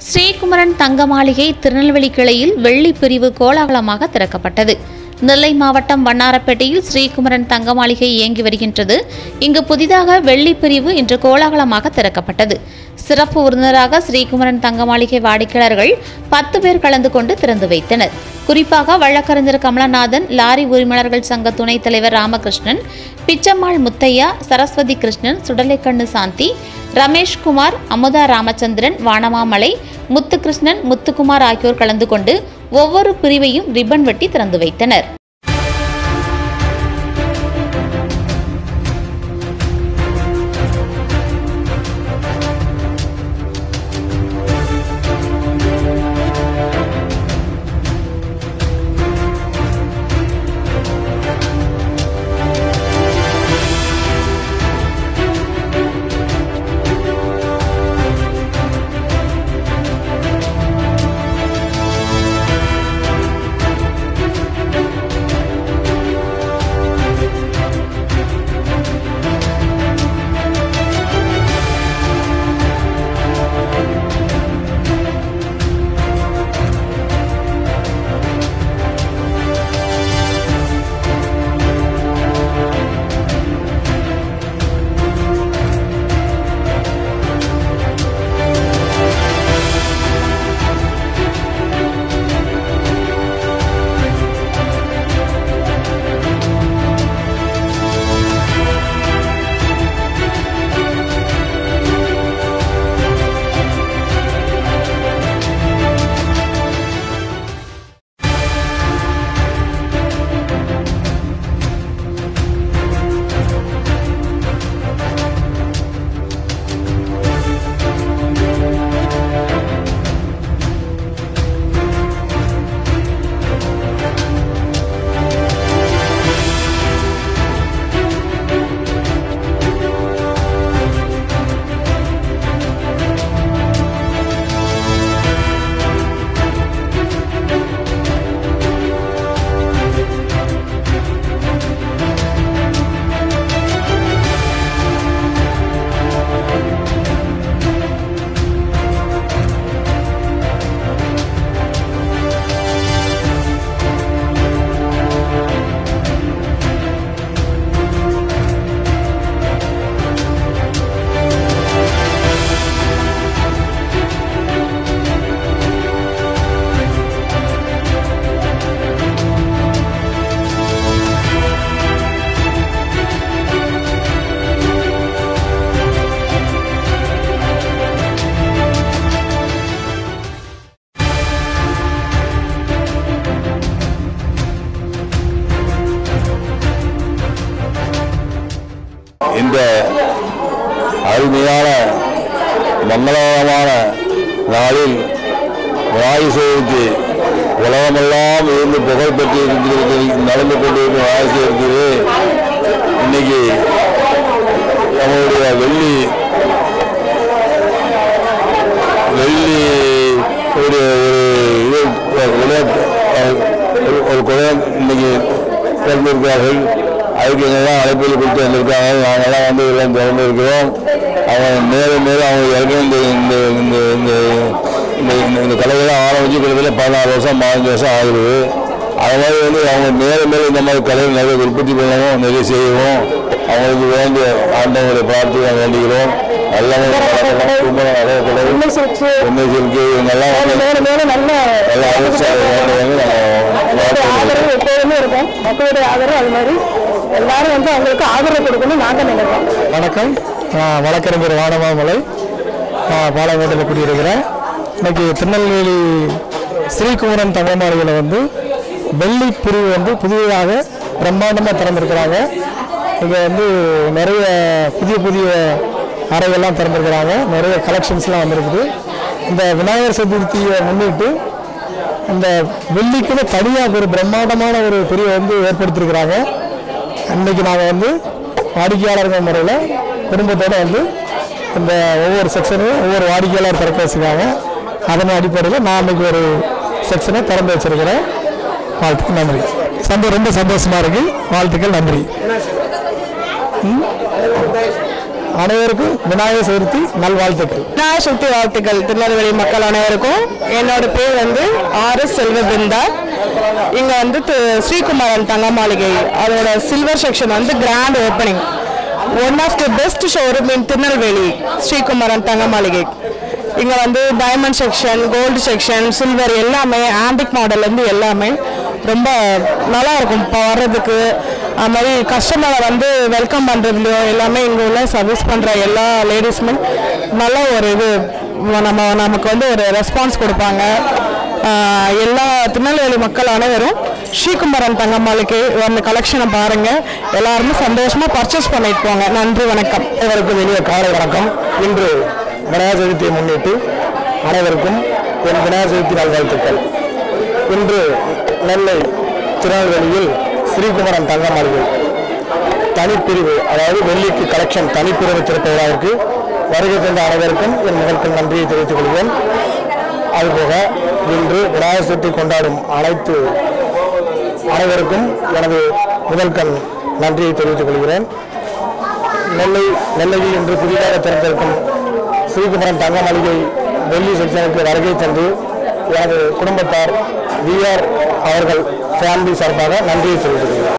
ஸ்ரீகுமரன் தங்க மாளிகை திருநெல்வேலி கிளையில் வெள்ளி பிரிவு கோலாகலமாக திறக்கப்பட்டது நெல்லை மாவட்டம் வண்ணாரப்பேட்டையில் ஸ்ரீகுமரன் தங்க மாளிகை இயங்கி வருகின்றது இங்கு புதிதாக வெள்ளி பிரிவு இன்று கோலாகலமாக திறக்கப்பட்டது சிறப்பு விருந்தினராக ஸ்ரீகுமரன் தங்க மாளிகை வாடிக்கையாளர்கள் பத்து பேர் கலந்து கொண்டு திறந்து வைத்தனர் குறிப்பாக வழக்கறிஞர் கமலநாதன் லாரி உரிமையாளர்கள் சங்க துணைத் தலைவர் ராமகிருஷ்ணன் பிச்சம்மாள் முத்தையா சரஸ்வதி கிருஷ்ணன் சுடலைக்கண்ணு சாந்தி ரமேஷ்குமார் அமுதா ராமச்சந்திரன் வானமாமலை முத்துகிருஷ்ணன் முத்துக்குமார் ஆகியோர் கலந்து கொண்டு ஒவ்வொரு பிரிவையும் ரிப்பன் வெட்டி திறந்து வைத்தனர் இந்த அருமையான மங்களகரமான நாளில் விநாயகர் சதுர்த்தி உலகமெல்லாம் இருந்து புகழ் பெற்று இருக்கிறது நடந்து கொண்டிருக்கும் விநாயகர் சதுர்த்தியிலே இன்னைக்கு நம்மளுடைய வெள்ளி வெள்ளி ஒரு ஒரு இது விளையாட்டு ஒரு- ஒரு குழந்தை இன்னைக்கு பிறந்திருக்கிறார்கள் அதுக்கு எங்கெல்லாம் அழைப்பில் கொடுத்து வந்திருக்காங்க நாங்கள்லாம் வந்து எல்லாம் திறந்து இருக்கிறோம் அவங்க மேலும் மேலும் அவங்க ஏற்கனவே இந்த இந்த இந்த இந்த இந்த இந்த இந்த கலைகள்லாம் ஆரம்பிச்சு கிட்டத்தட்ட பதினாறு வருஷம் பதினஞ்சு வருஷம் ஆகுது அது மாதிரி வந்து அவங்க மேலும் மேலும் இந்த மாதிரி கலைகள் நிறைய உற்பத்தி பண்ணவும் நிறைய செய்யவும் அவங்களுக்கு வேண்டிய ஆண்டவங்களை பார்த்து நாங்கள் வேண்டிக்கிறோம் எல்லாமே கும்பலம் நிறைய கலை இன்னும் சிரிச்சு உண்மை சிறுக்கு இவங்கெல்லாம் வந்து மேலும் மேலும் நல்ல நல்ல அரசியல் வேண்டுவாங்க நாங்கள் வாழ்த்துக்கிறோம் ஆதரவு எப்போதுமே இருக்கும் மக்களுடைய ஆதரவு அது மாதிரி எல்லாரும் வந்து அவங்களுக்கு ஆதரவு கொடுக்கணும் நாங்க நினைக்கிறோம் வணக்கம் நான் வழக்கறிஞர் வானமாமலை நான் பாலக்கோட்டையில் குடியிருக்கிறேன் இன்னைக்கு திருநெல்வேலி ஸ்ரீகுமரன் தங்கமாளிகையில் வந்து வெள்ளி பிரிவு வந்து புதியதாக பிரம்மாண்டமாக திறந்திருக்கிறாங்க இங்கே வந்து நிறைய புதிய புதிய அறைகள்லாம் திறந்திருக்கிறாங்க நிறைய கலெக்ஷன்ஸ்லாம் வந்திருக்குது இந்த விநாயகர் சதுர்த்தியை முன்னிட்டு இந்த வெள்ளிக்குன்னு தனியாக ஒரு பிரம்மாண்டமான ஒரு பிரிவை வந்து ஏற்படுத்தியிருக்கிறாங்க அன்னைக்கு நாங்கள் வந்து வாடிக்கையாளர்கள் முறையில் குடும்பத்தோடு வந்து இந்த ஒவ்வொரு செக்ஷனையும் ஒவ்வொரு வாடிக்கையாளர் திறக்க வச்சுருக்காங்க அதன் அடிப்படையில் நான் அன்னைக்கு ஒரு செக்ஷனை திறந்து வச்சிருக்கிறேன் வாழ்த்துக்கள் நன்றி சந்தோஷம் ரொம்ப சந்தோஷமாக இருக்கு வாழ்த்துக்கள் நன்றி ம்? அனைவருக்கும் விநாயகர் சதுர்த்தி நல்வாழ்த்துக்கள் விநாயகர் சதுர்த்தி வாழ்த்துக்கள் திருநெல்வேலி மக்கள் அனைவருக்கும் என்னோட பேர் வந்து ஆர் எஸ் செல்வபிருந்தா இங்கே வந்து தி- ஸ்ரீகுமாரன் தங்க மாளிகை அதோட சில்வர் செக்ஷன் வந்து grand opening one of the best showroom in Tirunelveli Srikumaran Thanga Maligai இங்கே வந்து diamond section gold section silver எல்லாமே ஆண்டிக் மாடல்லேருந்து எல்லாமே ரொம்ப நல்லா இருக்கும் இப்போ வர்றதுக்கு அது மாதிரி கஸ்டமரை வந்து வெல்கம் பண்ணுறதுலையும் எல்லாமே இங்கே உள்ள சர்வீஸ் பண்ணுற எல்லா லேடிஸுமே நல்ல ஒரு இது நம்ம நமக்கு வந்து ஒரு ரெஸ்பான்ஸ் கொடுப்பாங்க ஆஹ் எல்லா திருநெல்வேலி மக்கள் அனைவரும் ஸ்ரீகுமரன் தங்கம்மாளுக்கு அந்த கலெக்ஷனை பாருங்கள் எல்லாருமே சந்தோஷமாக பர்ச்சேஸ் பண்ணிட்டு போங்க நன்றி வணக்கம் அனைவருக்கும் இனிய காலை வணக்கம் இன்று விநாயகர் சதுர்த்தியை முன்னிட்டு அனைவருக்கும் என் விநாயகர் சதுர்த்தி நல்வாழ்த்துக்கள் இன்று நெல்லை திருநெல்வேலியில் ஸ்ரீகுமரன் தங்க மாளிகை தனிப்பிரிவு அதாவது வெள்ளிக்கு கலெக்ஷன் தனிப்பிரிவு திறப்பு விழாவிற்கு வருகை தந்த அனைவருக்கும் என் முதற்கும் நன்றியை தெரிவித்துக் கொள்கிறேன் அதுபோக இன்று விநாயகர் சதுர்த்தி கொண்டாடும் அனைத்து அனைவருக்கும் எனது முதல்கண் நன்றியை தெரிவித்துக் கொள்கிறேன் நெல்லை நெல்லையில் இன்று புதிதாக திறந்திருக்கும் ஸ்ரீகுமரன் தங்க மாளிகை டெல்லி செக்ஷனுக்கு வருகை தந்து எனது குடும்பத்தார் விஆர் அவர்கள் ஃபேமிலி சார்பாக நன்றியை தெரிவித்துக் கொள்கிறேன்